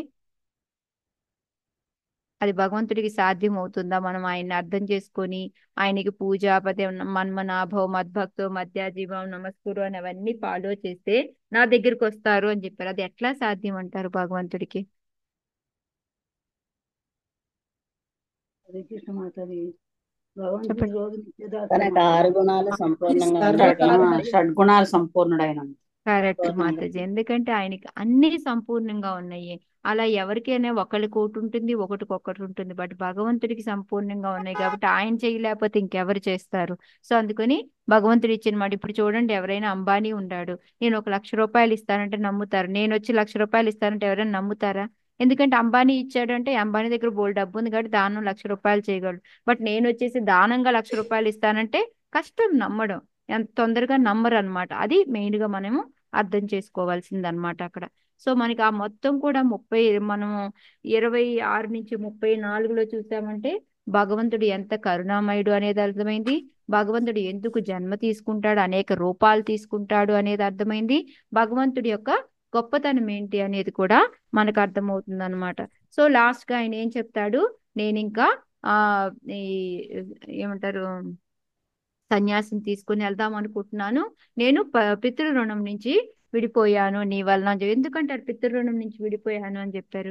అది భగవంతుడికి సాధ్యం అవుతుందా మనం ఆయన్ని అర్థం చేసుకొని ఆయనకి పూజ పదే మన్మనాభవ మద్భక్తో మధ్యాజీవం నమస్కురు అని అవన్నీ ఫాలో చేస్తే నా దగ్గరికి వస్తారు అని చెప్పారు అది ఎట్లా సాధ్యం అంటారు భగవంతుడికి హరే కృష్ణ మాతాజీ భగవంతుడు చెప్పండి. రోజు నిత్యదాత తనకు ఆరు గుణాలు సంపూర్ణంగా షడ్- ఉన్నాయి ఆ, షడ్గుణాలు సంపూర్ణుడైన కరెక్ట్ పూర్ణంగా. మాతాజీ ఎందుకంటే ఆయనకి అన్ని సంపూర్ణంగా ఉన్నాయి అలా ఎవరికైనా ఒకరికి ఒకటి ఉంటుంది ఒకటికి ఒకటి ఉంటుంది బట్ భగవంతుడికి సంపూర్ణంగా ఉన్నాయి కాబట్టి ఆయన చేయలేకపోతే ఇంకెవరు చేస్తారు సో అందుకని భగవంతుడు ఇచ్చిన మాట ఇప్పుడు చూడండి ఎవరైనా అంబానీ ఉన్నాడు నేను ఒక లక్ష రూపాయలు ఇస్తానంటే నమ్ముతారు నేను వచ్చి లక్ష రూపాయలు ఇస్తానంటే ఎవరైనా నమ్ముతారా ఎందుకంటే అంబానీ ఇచ్చాడంటే అంబానీ దగ్గర బోల్ డబ్బు ఉంది కాబట్టి దానం లక్ష రూపాయలు చేయగలడు బట్ నేను వచ్చేసి దానంగా లక్ష రూపాయలు ఇస్తానంటే కష్టం నమ్మడం ఎంత తొందరగా నమ్మరు అనమాట అది మెయిన్ గా మనము అర్థం చేసుకోవాల్సింది అనమాట అక్కడ సో మనకి ఆ మొత్తం కూడా ముప్పై మనము ఇరవై ఆరు నుంచి ముప్పై నాలుగులో చూసామంటే భగవంతుడు ఎంత కరుణామయుడు అనేది అర్థమైంది భగవంతుడు ఎందుకు జన్మ తీసుకుంటాడు అనేక రూపాలు తీసుకుంటాడు అనేది అర్థమైంది భగవంతుడి యొక్క గొప్పతనం ఏంటి అనేది కూడా మనకు అర్థమవుతుంది అనమాట సో లాస్ట్ గా ఆయన ఏం చెప్తాడు నేను ఇంకా ఆ ఈ ఏమంటారు సన్యాసం తీసుకుని వెళ్దాం అనుకుంటున్నాను నేను ప- పితృ రుణం నుంచి విడిపోయాను నీ వలన అని చెప్పి- ఎందుకంటారు పితృ రుణం నుంచి విడిపోయాను అని చెప్పారు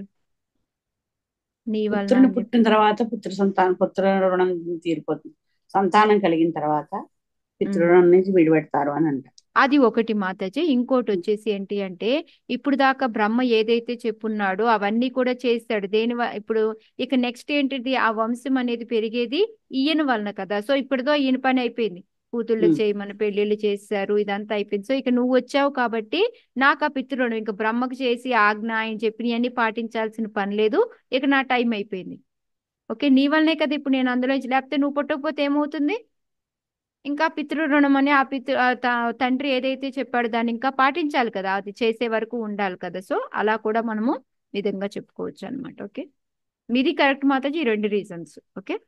నీ వలన పుత్రుని అని చెప్పి పుట్టిన తర్వాత పుత్ర సంతానం పుత్ర రుణం తీరిపోతుంది సంతానం కలిగిన తర్వాత పితృరుణం నుంచి విడిపెడతారు అని అంటారు అది ఒకటి మాతాజీ ఇంకోటి వచ్చేసి ఏంటి అంటే ఇప్పుడు దాకా బ్రహ్మ ఏదైతే చెప్పున్నాడో అవన్నీ కూడా చేస్తాడు దేని వ- ఇప్పుడు ఇక నెక్స్ట్ ఏంటిది ఆ వంశం అనేది పెరిగేది ఈయన వలన కదా సో ఇప్పటిదో ఈయన పని అయిపోయింది కూతుళ్ళకి ఉమ్. చేయమని పెళ్లిళ్ళు చేశారు ఇదంతా అయిపోయింది సో ఇక నువ్వు వచ్చావు కాబట్టి నాకు ఆ పితృణం ఇంకా బ్రహ్మకు చేసి ఆజ్ఞ ఆయన చెప్పినవన్నీ పాటించాల్సిన పని లేదు ఇక నా టైం అయిపోయింది ఓకే నీ వల్లనే కదా ఇప్పుడు నేను అందులో నుంచి- లేకపోతే నువ్వు పుట్టకపోతే ఏమవుతుంది ఇంకా పితృ రుణం అని ఆ పితృ ఆ త- తండ్రి ఏదైతే చెప్పాడో దాన్ని ఇంకా పాటించాలి కదా అది చేసే వరకు ఉండాలి కదా సో అలా కూడా మనము విధంగా చెప్పుకోవచ్చు అనమాట ఓకే మీది కరెక్ట్ మాతాజీ ఈ రెండు రీజన్స్ ఓకే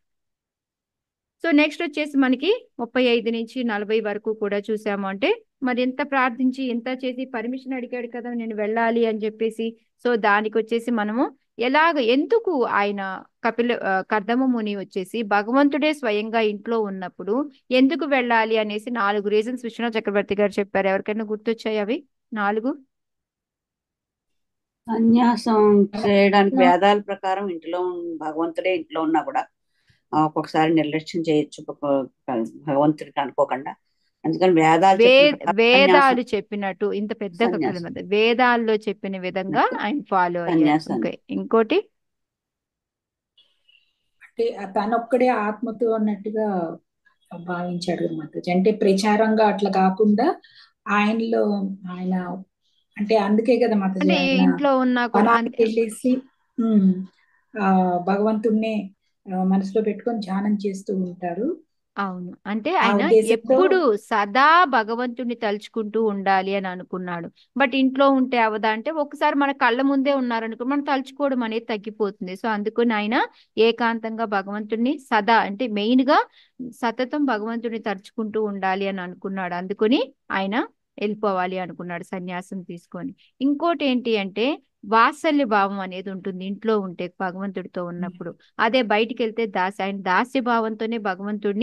సో నెక్స్ట్ వచ్చేసి మనకి ముప్పై ఐదు నుంచి నలభై వరకు కూడా చూసాము అంటే మరి ఎంత ప్రార్థించి ఎంత చేసి పర్మిషన్ అడిగాడు కదా నేను వెళ్ళాలి అని చెప్పేసి సో దానికి వచ్చేసి మనము ఎలాగ ఎందుకు ఆయన కపిల ఆ, కర్దమ ముని వచ్చేసి భగవంతుడే స్వయంగా ఇంట్లో ఉన్నప్పుడు ఎందుకు వెళ్ళాలి అనేసి నాలుగు రీజన్స్ విశ్వనాథ్ చక్రవర్తి గారు చెప్పారు ఎవరికైనా గుర్తొచ్చాయి అవి నాలుగు సన్యాసం చేయడానికి వేదాల ప్రకారం ఇంట్లో ఉన్- భగవంతుడే ఇంట్లో ఉన్నా కూడా ఆ, ఒక్కొక్కసారి నిర్లక్ష్యం చేయొచ్చు ఒక్కొక్క- భగవంతుడికి అనుకోకుండా అందుకని వేదాలు వే చెప్పిన ప్రకారం వేదాలు సన్యాసం చెప్పినట్టు ఇంత పెద్ద కపిల సన్యాసం మీద వేదాల్లో చెప్పిన విధంగా ఆయన ఫాలో అయ్యారు సన్యాసాన్ని ఓకే ఇంకోటి అంటే తనొక్కడే ఆత్మతో అన్నట్టుగా భావించాడు అనమాట అంటే ప్రచారంగా అట్లా కాకుండా ఆయనలో ఆయన అంటే అందుకే కదా మాతాజీ అంటే ఆయన ఇంట్లో ఉన్నా కూడా వనానికి అంతే వెళ్ళేసి ఉమ్, ఆ భగవంతుణ్ణే ఆ, మనసులో పెట్టుకొని ధ్యానం చేస్తూ ఉంటారు అవును అంటే ఆ ఆయన ఉద్దేశంతో ఎప్పుడు సదా భగవంతుడిని తలుచుకుంటూ ఉండాలి అని అనుకున్నాడు బట్ ఇంట్లో ఉంటే అవదా అంటే ఒకసారి మన కళ్ళ ముందే ఉన్నారనుకో మనం తలుచుకోవడం అనేది తగ్గిపోతుంది సో అందుకని ఆయన ఏకాంతంగా భగవంతుడిని సదా అంటే మెయిన్ గా సతతం భగవంతుడిని తలుచుకుంటూ ఉండాలి అని అనుకున్నాడు అందుకని ఆయన వెళ్ళిపోవాలి అనుకున్నాడు సన్యాసం తీసుకొని ఇంకోటి ఏంటి అంటే వాత్సల్య భావం అనేది ఉంటుంది ఇంట్లో ఉంటే భగవంతుడితో ఉన్నప్పుడు అదే బయటికి వెళ్తే దాసి ఆయన దాస్య భావంతోనే భగవంతుడిని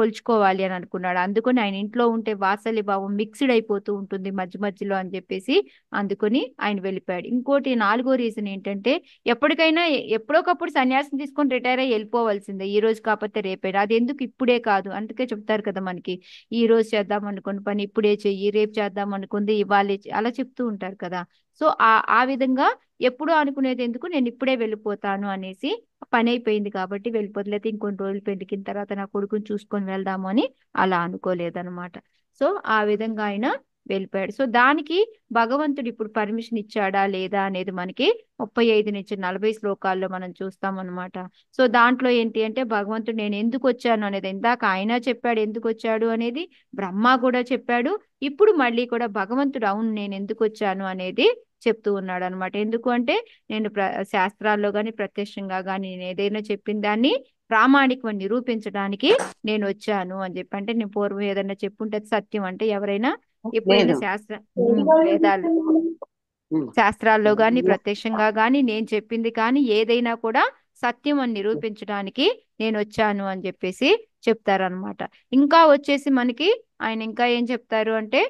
కొలుచుకోవాలి అని అనుకున్నాడు అందుకని ఆయన ఇంట్లో ఉంటే వాత్సల్య భావం మిక్స్డ్ అయిపోతూ ఉంటుంది మధ్య మధ్యలో అని చెప్పేసి అందుకని ఆయన వెళ్ళిపోయాడు ఇంకోటి నాలుగో రీజన్ ఏంటంటే ఎప్పటికైనా ఎ- ఎప్పుడోకప్పుడు సన్యాసం తీసుకొని రిటైర్ అయ్యి వెళ్ళిపోవాల్సిందే ఈ రోజు కాకపోతే రేపే అది ఎందుకు ఇప్పుడే కాదు అందుకే చెప్తారు కదా మనకి ఈ రోజు చేద్దాం అనుకున్న పని ఇప్పుడే చెయ్యి రేపు చేద్దాం అనుకుంది ఇవాళే చెయ్యి, అలా చెప్తూ ఉంటారు కదా సో ఆ ఆ విధంగా ఎప్పుడు అనుకునేది ఎందుకు నేను ఇప్పుడే వెళ్ళిపోతాను అనేసి పని అయిపోయింది కాబట్టి వెళ్ళిపోతుంది లేకపోతే ఇంకొన్ని రోజులు పెళ్లికిన తర్వాత నా కొడుకుని చూసుకొని వెళ్దాము అని అలా అనుకోలేదన్నమాట సో ఆ విధంగా ఆయన వెళ్ళిపోయాడు సో దానికి భగవంతుడు ఇప్పుడు పర్మిషన్ ఇచ్చాడా లేదా అనేది మనకి ముప్పై ఐదు నుంచి నలభై శ్లోకాల్లో మనం చూస్తాం అనమాట సో దాంట్లో ఏంటి అంటే భగవంతుడు నేను ఎందుకు వచ్చాను అనేది ఇందాక ఆయన చెప్పాడు ఎందుకు వచ్చాడు అనేది బ్రహ్మ కూడా చెప్పాడు ఇప్పుడు మళ్ళీ కూడా భగవంతుడు అవును నేను ఎందుకు వచ్చాను అనేది చెప్తూ ఉన్నాడు అనమాట ఎందుకు అంటే నేను ప్ర శాస్త్రాల్లో కానీ ప్రత్యక్షంగా కానీ నేను ఏదైనా చెప్పిన దాన్ని ప్రామాణికం నిరూపించడానికి నేను వచ్చాను అని చెప్పి అంటే నేను పూర్వం ఏదైనా చెప్పుంటే అది సత్యం అంటే ఎవరైనా ఎప్పుడైనా లేదు శాస్త్ర ఉమ్, వేదాలు ఉమ్. శాస్త్రాల్లో కానీ ప్రత్యక్షంగా కానీ నేను చెప్పింది కానీ ఏదైనా కూడా సత్యం అని నిరూపించడానికి నేను వచ్చాను అని చెప్పేసి చెప్తారనమాట ఇంకా వచ్చేసి మనకి ఆయన ఇంకా ఏం చెప్తారు అంటే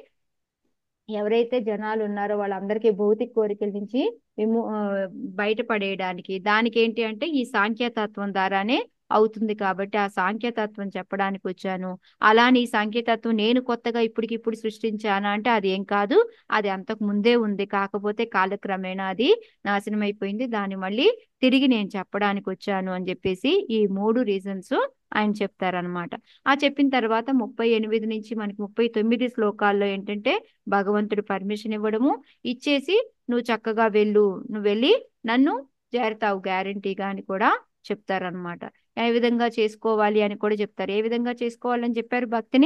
ఎవరైతే జనాలు ఉన్నారో వాళ్ళందరికీ భౌతిక కోరికల నుంచి విము ఆ, బయటపడేయడానికి దానికి ఏంటి అంటే ఈ సాంఖ్యతత్వం ద్వారానే అవుతుంది కాబట్టి ఆ సాంఖ్యతత్వం చెప్పడానికి వచ్చాను అలానే ఈ సాంఖ్యతత్వం నేను కొత్తగా ఇప్పటికిప్పుడు సృష్టించానా అంటే అది ఏం కాదు అది అంతకు ముందే ఉంది కాకపోతే కాలక్రమేణా అది నాశనం అయిపోయింది దాన్ని మళ్ళీ తిరిగి నేను చెప్పడానికి వచ్చాను అని చెప్పేసి ఈ మూడు రీజన్స్ ఆయన చెప్తారనమాట ఆ చెప్పిన తర్వాత ముప్పై ఎనిమిది నుంచి మనకి ముప్పై తొమ్మిది శ్లోకాల్లో ఏంటంటే భగవంతుడు పర్మిషన్ ఇవ్వడము ఇచ్చేసి నువ్వు చక్కగా వెళ్ళు నువ్వు వెళ్ళి నన్ను చేరతావు గ్యారంటీగా అని కూడా చెప్తారనమాట ఏ విధంగా చేసుకోవాలి అని కూడా చెప్తారు ఏ విధంగా చేసుకోవాలని చెప్పారు భక్తిని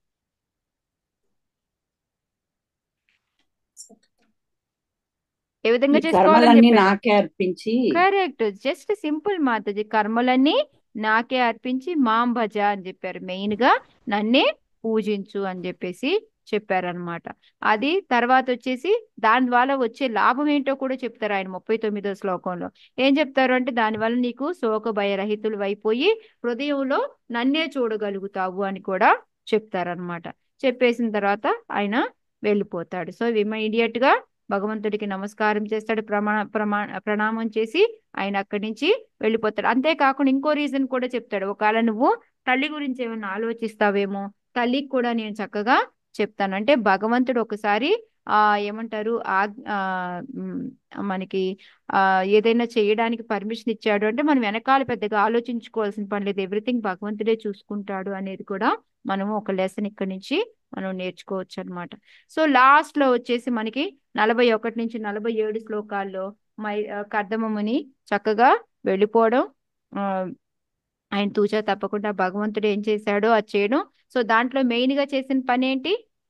ఏ విధంగా ఈ చేసుకోవాలని కర్మలన్నీ చెప్పారు నాకే అర్పించి కరెక్ట్ జస్ట్ సింపుల్ మాతాజీ కర్మలన్నీ నాకే అర్పించి మాం భజ అని చెప్పారు మెయిన్ గా నన్నే పూజించు అని చెప్పేసి చెప్పారనమాట అది తర్వాత వచ్చేసి దాని ద్వారా వచ్చే లాభం ఏంటో కూడా చెప్తారు ఆయన ముప్పై తొమ్మిదో శ్లోకంలో ఏం చెప్తారు అంటే దానివల్ల నీకు శోక భయరహితులు అయిపోయి హృదయంలో నన్నే చూడగలుగుతావు అని కూడా చెప్తారనమాట చెప్పేసిన తర్వాత ఆయన వెళ్ళిపోతాడు సో ఇమీడియట్ గా భగవంతుడికి నమస్కారం చేస్తాడు ప్రమాణ ప్రమా ప్రణామం చేసి ఆయన అక్కడి నుంచి వెళ్ళిపోతాడు అంతేకాకుండా ఇంకో రీజన్ కూడా చెప్తాడు ఒకవేళ నువ్వు తల్లి గురించి ఏమైనా ఆలోచిస్తావేమో తల్లికి కూడా నేను చక్కగా చెప్తాను అంటే భగవంతుడు ఒకసారి ఆ ఏమంటారు ఆ ఆ, మ్, మనకి ఆ ఏదైనా చేయడానికి పర్మిషన్ ఇచ్చాడు అంటే మనం వెనకాల పెద్దగా ఆలోచించుకోవాల్సిన పని లేదు ఎవ్రీథింగ్ భగవంతుడే చూసుకుంటాడు అనేది కూడా మనము ఒక లెసన్ ఇక్కడి నుంచి మనం నేర్చుకోవచ్చు అనమాట సో లాస్ట్ లో వచ్చేసి మనకి నలభై ఒకటి నుంచి నలభై ఏడు శ్లోకాల్లో మై ఆ, కర్దమముని చక్కగా వెళ్ళిపోవడం ఆ, ఆయన తూచా తప్పకుండా భగవంతుడు ఏం చేశాడో అది చేయడం సో దాంట్లో మెయిన్ గా చేసిన పని ఏంటి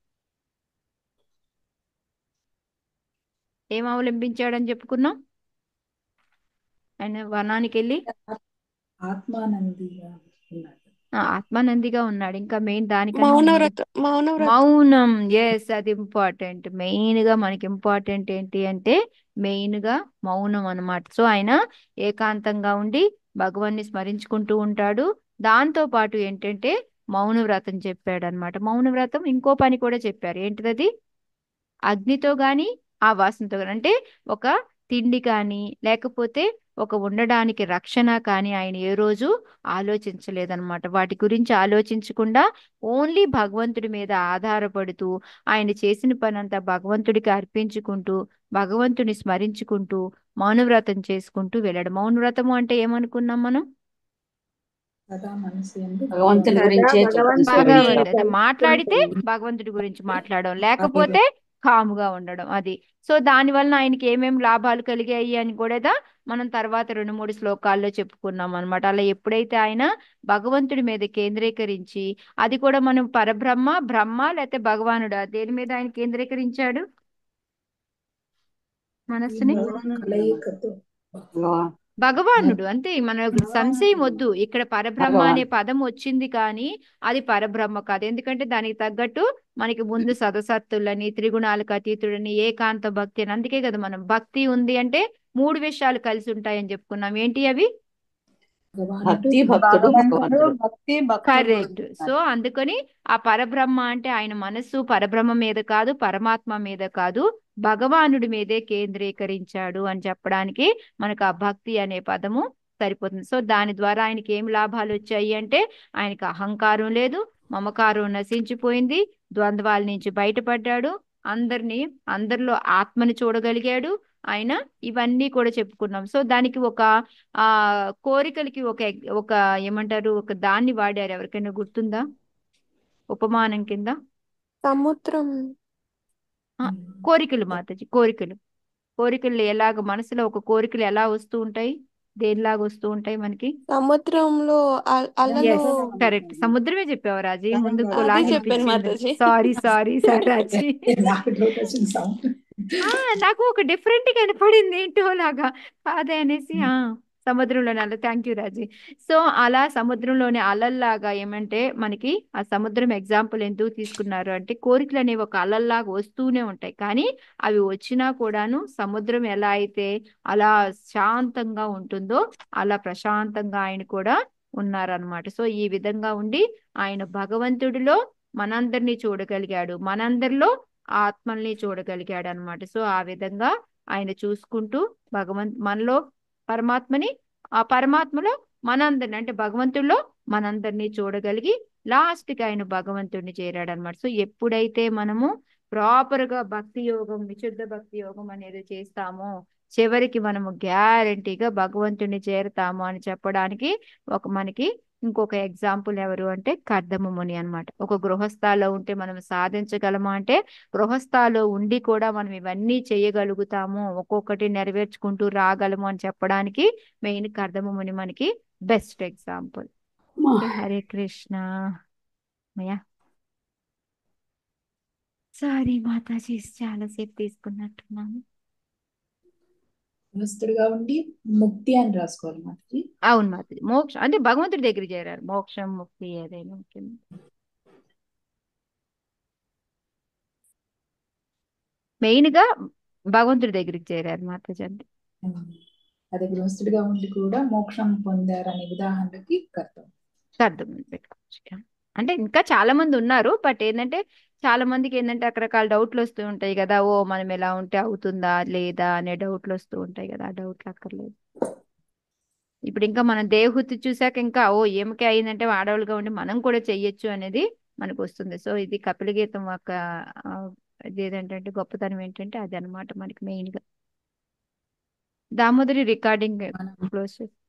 ఏం అవలంబించాడని చెప్పుకున్నాం ఆయన వనానికి వెళ్ళి ఆత్మానందిగా ఉన్నాడు ఆ, ఆత్మానందిగా ఉన్నాడు ఇంకా మెయిన్ దానికన్నా మౌన ముందు వ్రతం మౌన వ్రతం మౌనం ఎస్ అది ఇంపార్టెంట్ మెయిన్ గా మనకి ఇంపార్టెంట్ ఏంటి అంటే మెయిన్ గా మౌనం అన్నమాట సో ఆయన ఏకాంతంగా ఉండి భగవాన్ని స్మరించుకుంటూ ఉంటాడు దాంతో పాటు ఏంటంటే మౌన వ్రతం చెప్పాడు అనమాట మౌన వ్రతం ఇంకో పని కూడా చెప్పారు ఏంటిది అగ్నితో గాని ఆ వాసనతో గాని అంటే ఒక తిండి కానీ లేకపోతే ఒక ఉండడానికి రక్షణ కానీ ఆయన ఏ రోజు ఆలోచించలేదన్నమాట వాటి గురించి ఆలోచించకుండా ఓన్లీ భగవంతుడి మీద ఆధారపడుతూ ఆయన చేసిన పని అంతా భగవంతుడికి అర్పించుకుంటూ భగవంతుని స్మరించుకుంటూ మౌనవ్రతం చేసుకుంటూ వెళ్ళాడు మౌనవ్రతము అంటే ఏమనుకున్నాం మనం సదా మనసు ఎందు భగవంతుని సదా గురించే చెప్తూ భగవంతుని భగవంతుడు అదే తలుచుకుంటూ మాట్లాడితే భగవంతుడి గురించి మాట్లాడడం లేకపోతే కాముగా ఉండడం అది సో దాని వలన ఆయనకి ఏమేం లాభాలు కలిగాయి అని కూడా మనం తర్వాత రెండు మూడు శ్లోకాల్లో చెప్పుకున్నాం అనమాట అలా ఎప్పుడైతే ఆయన భగవంతుడి మీద కేంద్రీకరించి అది కూడా మనం పరబ్రహ్మ బ్రహ్మ లేకపోతే భగవానుడు దేని మీద ఆయన కేంద్రీకరించాడు మనస్సుని కలయికతో భగవా- భగవానుడు అంతే మనకు సంశయం వద్దు ఇక్కడ పరబ్రహ్మ భగవాన్. అనే పదం వచ్చింది కానీ అది పరబ్రహ్మ కాదు ఎందుకంటే దానికి తగ్గట్టు మనకి ముందు సదసత్తులని త్రిగుణాలకు అతీతుడని ఏకాంత భక్తి అని అందుకే కదా మనం భక్తి ఉంది అంటే మూడు విషయాలు కలిసి ఉంటాయని చెప్పుకున్నాం ఏంటి అవి భగవానుడు భక్తి భక్తుడు భగవంతుడు భగవంతుడు భక్తి భక్తుడు కరెక్ట్ సో అందుకని ఆ పరబ్రహ్మ అంటే ఆయన మనస్సు పరబ్రహ్మ మీద కాదు పరమాత్మ మీద కాదు భగవానుడి మీదే కేంద్రీకరించాడు అని చెప్పడానికి మనకు ఆ భక్తి అనే పదము సరిపోతుంది సో దాని ద్వారా ఆయనకి ఏం లాభాలు వచ్చాయి అంటే ఆయనకి అహంకారం లేదు మమకారం నశించిపోయింది ద్వంద్వాల నుంచి బయటపడ్డాడు అందరినీ అందరిలో ఆత్మని చూడగలిగాడు ఆయన ఇవన్నీ కూడా చెప్పుకున్నాం సో దానికి ఒక ఆ కోరికలకి ఒక ఎగ్- ఒక ఏమంటారు ఒక దాన్ని వాడారు ఎవరికైనా గుర్తుందా ఉపమానం కింద సముద్రం ఆ, కోరికలు మాతాజీ కోరికలు కోరికలు ఎలాగ మనసులో ఒక కోరికలు ఎలా వస్తూ ఉంటాయి దేనిలాగా వస్తూ ఉంటాయి మనకి సముద్రంలో అల- అలలు ఎస్ కరెక్ట్ సముద్రమే చెప్పావు రాజీ ముందుకు అదే అదే చెప్పాను లాగిపించింది మాతాజీ సారీ సారీ సారీ రాజీ నాకు డౌట్ వచ్చింది సౌండ్ ఆ నాకు ఒక డిఫరెంట్ కనపడింది ఏంటో లాగా అదే అనేసి ఆ సముద్రంలోని అల థ్యాంక్ యూ రాజీ సో అలా సముద్రంలోని అలల్లాగా ఏమంటే మనకి ఆ సముద్రం ఎగ్జాంపుల్ ఎందుకు తీసుకున్నారు అంటే కోరికలు అనేవి ఒక అలల్లాగా వస్తూనే ఉంటాయి కానీ అవి వచ్చినా కూడాను సముద్రం ఎలా అయితే అలా శాంతంగా ఉంటుందో అలా ప్రశాంతంగా ఆయన కూడా ఉన్నారనమాట సో ఈ విధంగా ఉండి ఆయన భగవంతుడిలో మనందరినీ చూడగలిగాడు మనందరిలో ఆత్మల్ని చూడగలిగాడు అనమాట సో ఆ విధంగా ఆయన చూసుకుంటూ భగవంత్ మనలో పరమాత్మని ఆ పరమాత్మలో మనందరిని అంటే భగవంతుడిలో మనందరినీ చూడగలిగి లాస్ట్ కి ఆయన భగవంతుడిని చేరాడు అనమాట సో ఎప్పుడైతే మనము ప్రాపర్ గా భక్తి యోగం విశుద్ధ భక్తి యోగం అనేది చేస్తామో చివరికి మనము గ్యారంటీగా భగవంతుడిని చేరుతాము అని చెప్పడానికి ఒక మనకి ఇంకొక ఎగ్జాంపుల్ ఎవరు అంటే కర్దమ ముని అన్నమాట ఒక గృహస్థాలో ఉంటే మనం సాధించగలమా అంటే గృహస్థాలో ఉండి కూడా మనం ఇవన్నీ చేయగలుగుతాము ఒక్కొక్కటి నెరవేర్చుకుంటూ రాగలము అని చెప్పడానికి మెయిన్ కర్దమ ముని మనకి బెస్ట్ ఎగ్జాంపుల్ హరే కృష్ణ మయా సారీ మాతాజీ చాలాసేపు తీసుకున్నట్టున్నాను గృహస్థుడిగా ఉండి ముక్తి అని రాసుకోవాలి మాతాజీ అవును మాతాజీ మోక్షం అంటే భగవంతుడి దగ్గర చేరారు మోక్షం ముక్తి ఏదైనా ముఖ్యం మెయిన్ గా భగవంతుడి దగ్గరికి చేరారు మాతాజీ అంటే అదే గృహస్థుడిగా ఉండి కూడా మోక్షం పొందారనే ఉదాహరణకి కర్తం అర్థం పెట్టుకోవచ్చు అంటే ఇంకా చాలా మంది ఉన్నారు బట్ ఏంటంటే చాలా మందికి ఏంటంటే రకరకాల డౌట్లు వస్తూ ఉంటాయి కదా ఓ మనం ఎలా ఉంటే అవుతుందా లేదా అనే డౌట్లు వస్తూ ఉంటాయి కదా ఆ డౌట్లు అక్కర్లేదు ఇప్పుడు ఇంకా మనం దేవహుతి చూసాక ఇంకా ఓ ఏమికి అయిందంటే ఆడవాళ్ళుగా ఉండి మనం కూడా చెయ్యొచ్చు అనేది మనకు వస్తుంది సో ఇది కపిల గీతం యొక్క ఆ, ఇది ఏంటంటే గొప్పతనం ఏంటంటే అది అన్నమాట మనకి మెయిన్ గా దామోదరి రికార్డింగ్ మనం క్లోజ్ చేసి